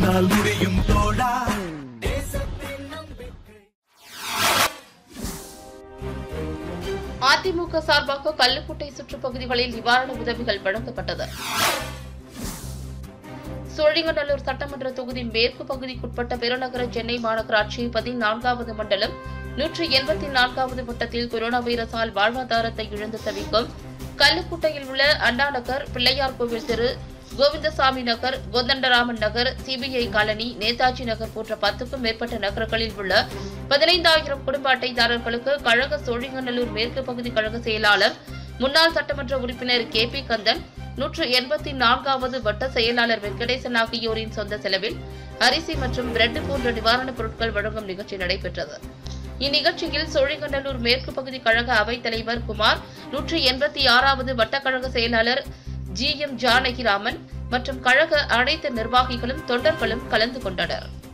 உன்னால் முடியும் தோழா அதிமுக சார்பாக கல்லுக்குட்டை சுற்றுப்பகுதிகளில் நிவாரண உதவிகள் வழங்கப்பட்டது சோழிங்கநல்லூர் சட்டமன்ற தொகுதி மேற்கு பகுதிக்குட்பட்ட பெருநகர சென்னை மாநகராட்சி பதினான்காவது மண்டலம் நூற்றி எண்பத்தி நான்காவது வட்டத்தில் கொரோனா வைரஸால் வாழ்வாதாரத்தை இழந்து தவிக்கும் கல்லுக்குட்டையில் உள்ள அண்ணா நகர் பிள்ளையார் கோவில் தெரு கோவிந்தசாமி நகர் கோதண்டராமன் நகர் சிபிஐ காலனி நேதாஜி நகர் போன்ற பத்துக்கும் மேற்பட்ட நகரங்களில் உள்ள பதினைந்தாயிரம் குடும்ப அட்டைதாரர்களுக்கு கழக சோழிங்கநல்லூர் மேற்கு பகுதி கழக செயலாளர் முன்னாள் சட்டமன்ற உறுப்பினர் கே பி கந்தன் நூற்று எண்பத்தி நான்காவது வட்ட செயலாளர் வெங்கடேசன் ஆகியோரின் சொந்த செலவில் அரிசி மற்றும் பிரெட் போன்ற நிவாரணப் பொருட்கள் வழங்கும் நிகழ்ச்சி நடைபெற்றது இந்நிகழ்ச்சியில் சோழிங்கநல்லூர் மேற்கு பகுதி கழக அவைத் தலைவர் குமார் நூற்று எண்பத்தி ஆறாவது வட்டக்கழக செயலாளர் ஜி எம் ஜானகிராமன் மற்றும் கழக அனைத்து நிர்வாகிகளும் தொண்டர்களும் கலந்து கொண்டனர்